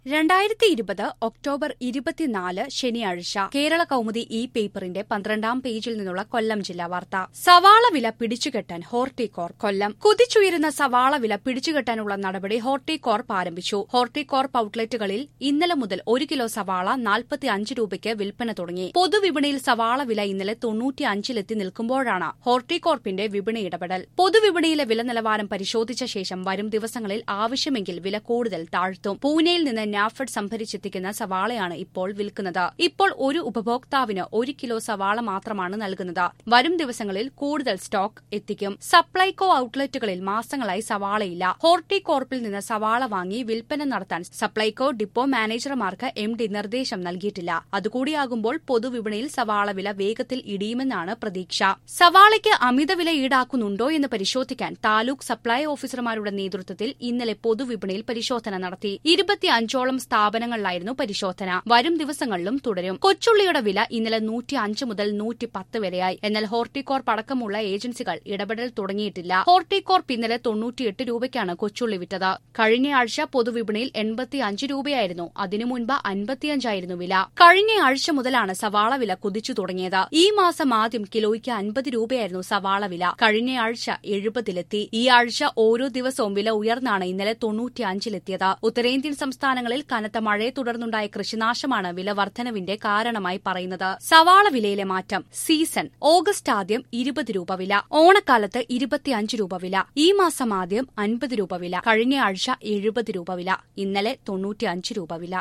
രണ്ടായിരത്തി ഇരുപത് ഒക്ടോബർ ഇരുപത്തിനാല് ശനിയാഴ്ച കേരള കൗമുദി ഇ പേപ്പറിന്റെ പന്ത്രണ്ടാം പേജിൽ നിന്നുള്ള കൊല്ലം ജില്ലാ വാർത്ത സവാള വില പിടിച്ചുകെട്ടാൻ ഹോർട്ടികോർ കൊല്ലം കുതിച്ചുയരുന്ന സവാള വില പിടിച്ചുകെട്ടാനുള്ള നടപടി ഹോർട്ടികോർപ്പ് ആരംഭിച്ചു ഹോർട്ടികോർപ്പ് ഔട്ട്ലെറ്റുകളിൽ ഇന്നലെ മുതൽ ഒരു കിലോ സവാള നാൽപ്പത്തി അഞ്ച് രൂപയ്ക്ക് വിൽപ്പന തുടങ്ങി പൊതുവിപണിയിൽ സവാള വില ഇന്നലെ തൊണ്ണൂറ്റി അഞ്ചിലെത്തി നിൽക്കുമ്പോഴാണ് ഹോർട്ടികോർപ്പിന്റെ വിപണി ഇടപെടൽ പൊതുവിപണിയിലെ വില നിലവാരം പരിശോധിച്ച ശേഷം വരും ദിവസങ്ങളിൽ ആവശ്യമെങ്കിൽ വില കൂടുതൽ താഴ്ത്തും പൂനെയിൽ നിന്ന് നാഫഡ് സംഭരിച്ചെത്തിക്കുന്ന സവാളയാണ് ഇപ്പോൾ വിൽക്കുന്നത് ഇപ്പോൾ ഒരു ഉപഭോക്താവിന് ഒരു കിലോ സവാള മാത്രമാണ് നൽകുന്നത് വരും ദിവസങ്ങളിൽ കൂടുതൽ സ്റ്റോക്ക് എത്തിക്കും സപ്ലൈകോ ഔട്ട്ലെറ്റുകളിൽ മാസങ്ങളായി സവാളയില്ല ഹോർട്ടികോർപ്പിൽ നിന്ന് സവാള വാങ്ങി വിൽപ്പന നടത്താൻ സപ്ലൈകോ ഡിപ്പോ മാനേജർമാർക്ക് എം ഡി നിർദ്ദേശം നൽകിയിട്ടില്ല അതുകൂടിയാകുമ്പോൾ പൊതുവിപണിയിൽ സവാള വില വേഗത്തിൽ ഇടിയുമെന്നാണ് പ്രതീക്ഷ സവാളയ്ക്ക് അമിത വില ഈടാക്കുന്നുണ്ടോ എന്ന് പരിശോധിക്കാൻ താലൂക്ക് സപ്ലൈ ഓഫീസർമാരുടെ നേതൃത്വത്തിൽ ഇന്നലെ പൊതുവിപണിയിൽ പരിശോധന നടത്തി ഇരുപത്തിയഞ്ചോളം സ്ഥാപനങ്ങളിലായിരുന്നു പരിശോധന വരും ദിവസങ്ങളിലും തുടരും കൊച്ചുള്ളിയുടെ വില ഇന്നലെ നൂറ്റി അഞ്ച് മുതൽ നൂറ്റി പത്ത് വരെയായി എന്നാൽ ഹോർട്ടികോർപ്പ് അടക്കമുള്ള ഏജൻസികൾ ഇടപെടൽ തുടങ്ങിയിട്ടില്ല ഹോർട്ടികോർപ്പ് ഇന്നലെ തൊണ്ണൂറ്റിയെട്ട് രൂപയ്ക്കാണ് കൊച്ചുള്ളി വിറ്റത് കഴിഞ്ഞയാഴ്ച പൊതുവിപണിയിൽ എൺപത്തിയഞ്ച് രൂപയായിരുന്നു അതിനു മുൻപ് അൻപത്തിയഞ്ചായിരുന്നു വില കഴിഞ്ഞയാഴ്ച മുതലാണ് സവാള വില കുതിച്ചു തുടങ്ങിയത് ഈ മാസം ആദ്യം കിലോയ്ക്ക് അൻപത് രൂപയായിരുന്നു സവാള വില കഴിഞ്ഞയാഴ്ച എഴുപതിലെത്തി ഈ ആഴ്ച ഓരോ ദിവസവും വില ഉയർന്നാണ് ഇന്നലെ തൊണ്ണൂറ്റിയഞ്ചിലെത്തിയത് ഉത്തരേന്ത്യൻ സംസ്ഥാനങ്ങളിൽ കനത്ത മഴയെ തുടർന്നുണ്ടായ കൃഷിനാശമാണ് വില വർധനവിന്റെ കാരണമായി പറയുന്നത് സവാള വിലയിലെ മാറ്റം സീസൺ ഓഗസ്റ്റ് ആദ്യം ഇരുപത് രൂപ വില ഓണക്കാലത്ത് ഇരുപത്തിയഞ്ച് രൂപ വില ഈ മാസം ആദ്യം അൻപത് രൂപ വില കഴിഞ്ഞയാഴ്ച എഴുപത് രൂപ വില ഇന്നലെ തൊണ്ണൂറ്റിയഞ്ച് രൂപ വില